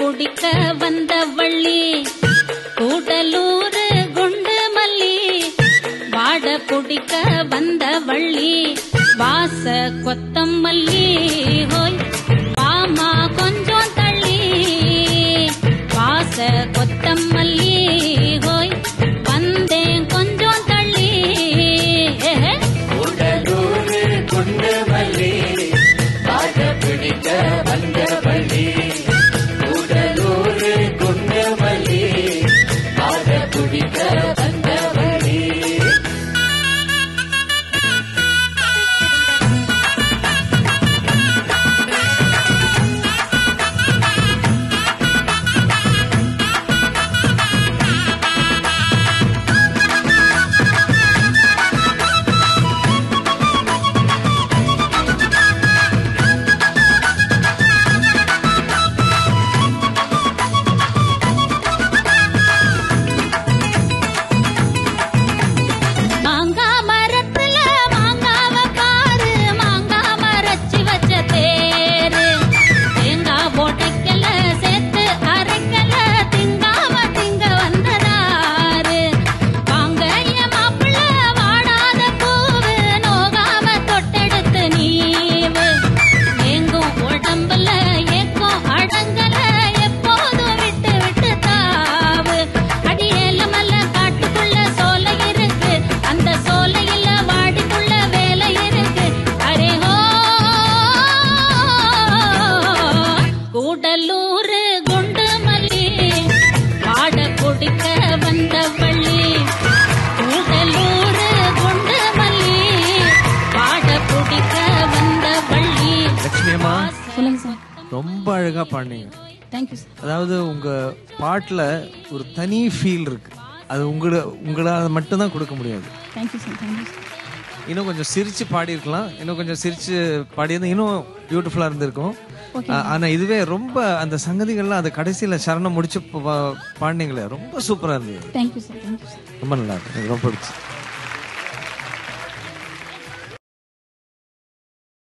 பிடிக்க வந்த வள்ளி கூடலூர் குண்டு மல்லி வாட பிடிக்க வந்த வள்ளி வாச கொத்தமல்லி ஹோய் பாமா கொஞ்சம் தள்ளி வாச கொத்தமல்லி ஹோய் வந்தேன் கொஞ்சம் தள்ளி ஏஹே. உடலூரு குண்டு மல்லி பாட பிடிக்க வந்த வள்ளி உடலூரு குண்டு மல்லி பாட பிடிக்க வந்த வள்ளி மாங்கா மரத்துல மாங்காவ பாரு மாங்கா மரச்சி வச்ச தேரு தேங்காய் போட்டைக்கல சேர்த்து அரைக்கல திங்காம திங்க வந்ததாரு வாங்க என் மாப்பிள்ள வாடாத பூவு நோகாம தொட்டெடுத்து நீவு எங்கும் உடம்புல ஏக்கம் அடங்கல எப்போதும் விட்டு விட்டு தாவு அடியேல மல்ல காட்டுக்குள்ள சோலை இருக்கு அந்த சோலையில வாடிக்குள்ள வேலை இருக்கு அரே ஹோ கூடலூர் குண்டு மல்லி பாட குடிக்க வந்த வள்ளி கூடலூர் குண்டு மல்லி பாட குடிக்க வந்த வள்ளி லட்சுமி அம்மா சொல்லுங்க சார் ரொம்ப அழகா பாடினீங்க தேங்க்யூ சார் அதாவது உங்க பாட்டுல ஒரு தனி ஃபீல் இருக்கு அது உங்கள உங்களால மட்டும்தான் கொடுக்க முடியாது தேங்க்யூ சார் தேங்க்யூ சார் இன்னும் கொஞ்சம் சிரிச்சு பாடியிருக்கலாம் இன்னும் கொஞ்சம் சிரிச்சு பாடியிருந்தா இன்னும் பியூட்டிஃபுல்லா இருந்திருக்கும் ஆ- ஆனா இதுவே ரொம்ப அந்த சங்கதிகள்லாம் அது கடைசியில சரணம் முடிச்சு பா- பாடினீங்களே ரொம்ப சூப்பரா இருந்தது தேங்க்யூ சார் தேங்க்யூ சார் ரொம்ப நல்லா இருக்கு எனக்கு ரொம்ப பிடிச்சி